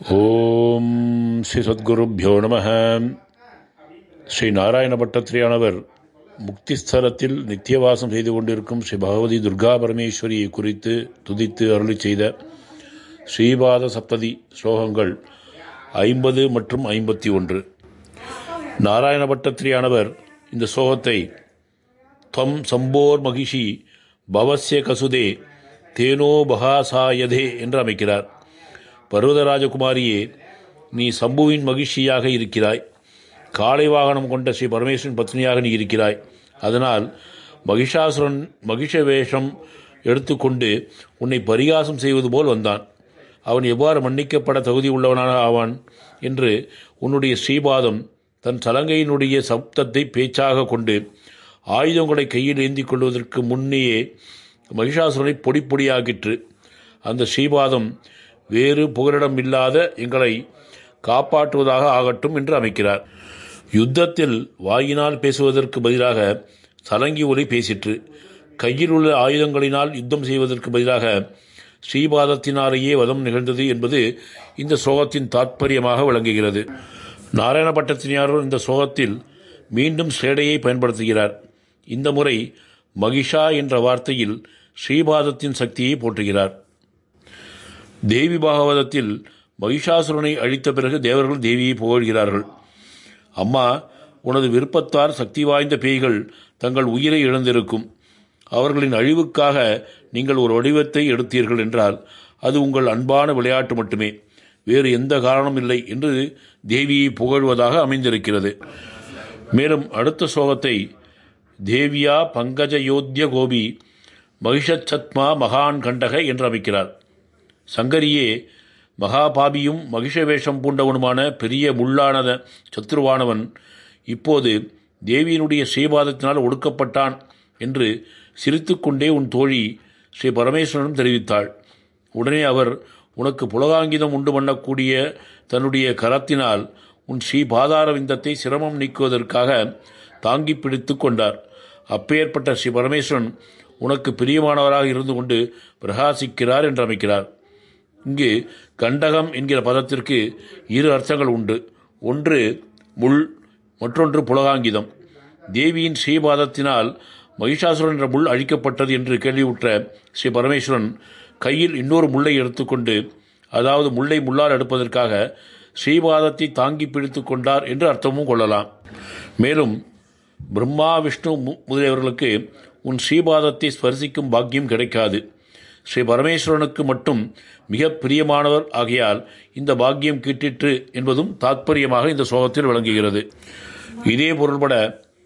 ஓம் ஸ்ரீ சத்குருப்பியோ நம ஸ்ரீ நாராயண பட்டத்திரியானவர் முக்திஸ்தலத்தில் நித்தியவாசம் செய்து கொண்டிருக்கும் ஸ்ரீ பகவதி துர்கா பரமேஸ்வரியை குறித்து துதித்து அருளி செய்த ஸ்ரீபாத சப்ததி ஸ்லோகங்கள் ஐம்பது மற்றும் ஐம்பத்தி ஒன்று நாராயண பட்டத்திரியானவர் இந்த ஸ்லோகத்தை துவம் சம்போர் மகிஷி பவசிய கசுதே தேனோ பகாசாயதே என்று அமைக்கிறார் பர்வதராஜகுமாரியே நீ சம்புவின் மகிழ்ச்சியாக இருக்கிறாய் காளை வாகனம் கொண்ட ஸ்ரீ பரமேஸ்வரன் பத்னியாக நீ இருக்கிறாய் அதனால் மகிஷாசுரன் மகிஷ வேஷம் எடுத்துக்கொண்டு உன்னை பரிகாசம் செய்வது போல் வந்தான் அவன் எவ்வாறு மன்னிக்கப்பட தகுதி உள்ளவனாக ஆவான் என்று உன்னுடைய ஸ்ரீபாதம் தன் சலங்கையினுடைய சப்தத்தை பேச்சாக கொண்டு ஆயுதங்களை கையில் ஏந்திக் கொள்வதற்கு முன்னேயே மகிஷாசுரனை பொடி பொடியாக்கிற்று அந்த ஸ்ரீபாதம் வேறு புகலிடம் இல்லாத எங்களை காப்பாற்றுவதாக ஆகட்டும் என்று அமைக்கிறார் யுத்தத்தில் வாயினால் பேசுவதற்கு பதிலாக சலங்கி ஒலி பேசிற்று கையில் உள்ள ஆயுதங்களினால் யுத்தம் செய்வதற்கு பதிலாக ஸ்ரீபாதத்தினாலேயே வதம் நிகழ்ந்தது என்பது இந்த சோகத்தின் தாற்பயமாக விளங்குகிறது நாராயண பட்டத்தினியார் இந்த சோகத்தில் மீண்டும் ஸ்ரேடையை பயன்படுத்துகிறார் இந்த முறை மகிஷா என்ற வார்த்தையில் ஸ்ரீபாதத்தின் சக்தியை போற்றுகிறார் தேவி பாகவதத்தில் மகிஷாசுரனை அழித்த பிறகு தேவர்கள் தேவியை புகழ்கிறார்கள் அம்மா உனது விருப்பத்தார் சக்தி வாய்ந்த பேய்கள் தங்கள் உயிரை இழந்திருக்கும் அவர்களின் அழிவுக்காக நீங்கள் ஒரு வடிவத்தை எடுத்தீர்கள் என்றால் அது உங்கள் அன்பான விளையாட்டு மட்டுமே வேறு எந்த காரணம் இல்லை என்று தேவியை புகழ்வதாக அமைந்திருக்கிறது மேலும் அடுத்த சோகத்தை தேவியா பங்கஜ யோத்திய கோபி மகிஷச்சத்மா மகான் கண்டக என்று அமைக்கிறார் சங்கரியே மகாபாபியும் மகிஷ வேஷம் பூண்டவனுமான பெரிய முள்ளானத சத்ருவானவன் இப்போது தேவியினுடைய ஸ்ரீபாதத்தினால் ஒடுக்கப்பட்டான் என்று சிரித்துக்கொண்டே உன் தோழி ஸ்ரீ பரமேஸ்வரனும் தெரிவித்தாள் உடனே அவர் உனக்கு புலகாங்கிதம் உண்டு பண்ணக்கூடிய தன்னுடைய கரத்தினால் உன் ஸ்ரீ பாதார விந்தத்தை சிரமம் நீக்குவதற்காக தாங்கி பிடித்து கொண்டார் அப்பேற்பட்ட ஸ்ரீ பரமேஸ்வரன் உனக்கு பிரியமானவராக இருந்து கொண்டு பிரகாசிக்கிறார் என்று அமைக்கிறார் இங்கு கண்டகம் என்கிற பதத்திற்கு இரு அர்த்தங்கள் உண்டு ஒன்று முள் மற்றொன்று புலகாங்கிதம் தேவியின் ஸ்ரீபாதத்தினால் மகிஷாசுரன் என்ற முள் அழிக்கப்பட்டது என்று கேள்வியுற்ற ஸ்ரீ பரமேஸ்வரன் கையில் இன்னொரு முள்ளை எடுத்துக்கொண்டு அதாவது முள்ளை முள்ளால் எடுப்பதற்காக ஸ்ரீபாதத்தை தாங்கி பிடித்து கொண்டார் என்று அர்த்தமும் கொள்ளலாம் மேலும் பிரம்மா விஷ்ணு முதலியவர்களுக்கு உன் ஸ்ரீபாதத்தை ஸ்பரிசிக்கும் பாக்கியம் கிடைக்காது ஸ்ரீ பரமேஸ்வரனுக்கு மட்டும் மிக பிரியமானவர் ஆகையால் இந்த பாக்கியம் கிட்டிற்று என்பதும் தாத்பரியமாக இந்த சோகத்தில் விளங்குகிறது இதே பொருள்பட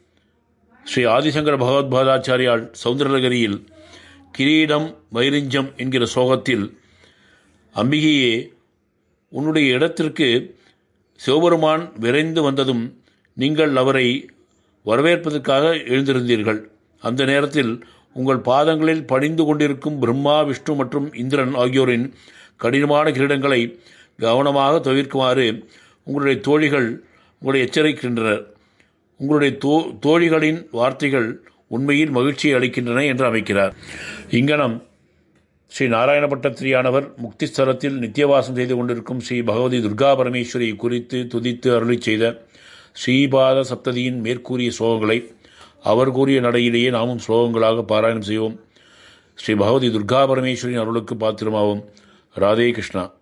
ஸ்ரீ ஆதிசங்கர பகவத்பாதாச்சாரியால் சௌந்தரலகரியில் கிரீடம் வைரிஞ்சம் என்கிற சோகத்தில் அம்பிகையே உன்னுடைய இடத்திற்கு சிவபெருமான் விரைந்து வந்ததும் நீங்கள் அவரை வரவேற்பதற்காக எழுந்திருந்தீர்கள் அந்த நேரத்தில் உங்கள் பாதங்களில் படிந்து கொண்டிருக்கும் பிரம்மா விஷ்ணு மற்றும் இந்திரன் ஆகியோரின் கடினமான கிரீடங்களை கவனமாக தவிர்க்குமாறு உங்களுடைய தோழிகள் உங்களை எச்சரிக்கின்றனர் உங்களுடைய தோ தோழிகளின் வார்த்தைகள் உண்மையில் மகிழ்ச்சியை அளிக்கின்றன என்று அமைக்கிறார் இங்கனம் ஸ்ரீ நாராயணபட்டத்திரியானவர் முக்திஸ்தலத்தில் நித்தியவாசம் செய்து கொண்டிருக்கும் ஸ்ரீ பகவதி துர்கா பரமேஸ்வரியை குறித்து துதித்து அருளி செய்த ஸ்ரீபாத சப்ததியின் மேற்கூறிய சோகங்களை அவர் கூறிய நடையிலேயே நாமும் ஸ்லோகங்களாக பாராயணம் செய்வோம் ஸ்ரீ பகவதி துர்கா பரமேஸ்வரின் அருளுக்கு பாத்திரமாவோம் ராதே கிருஷ்ணா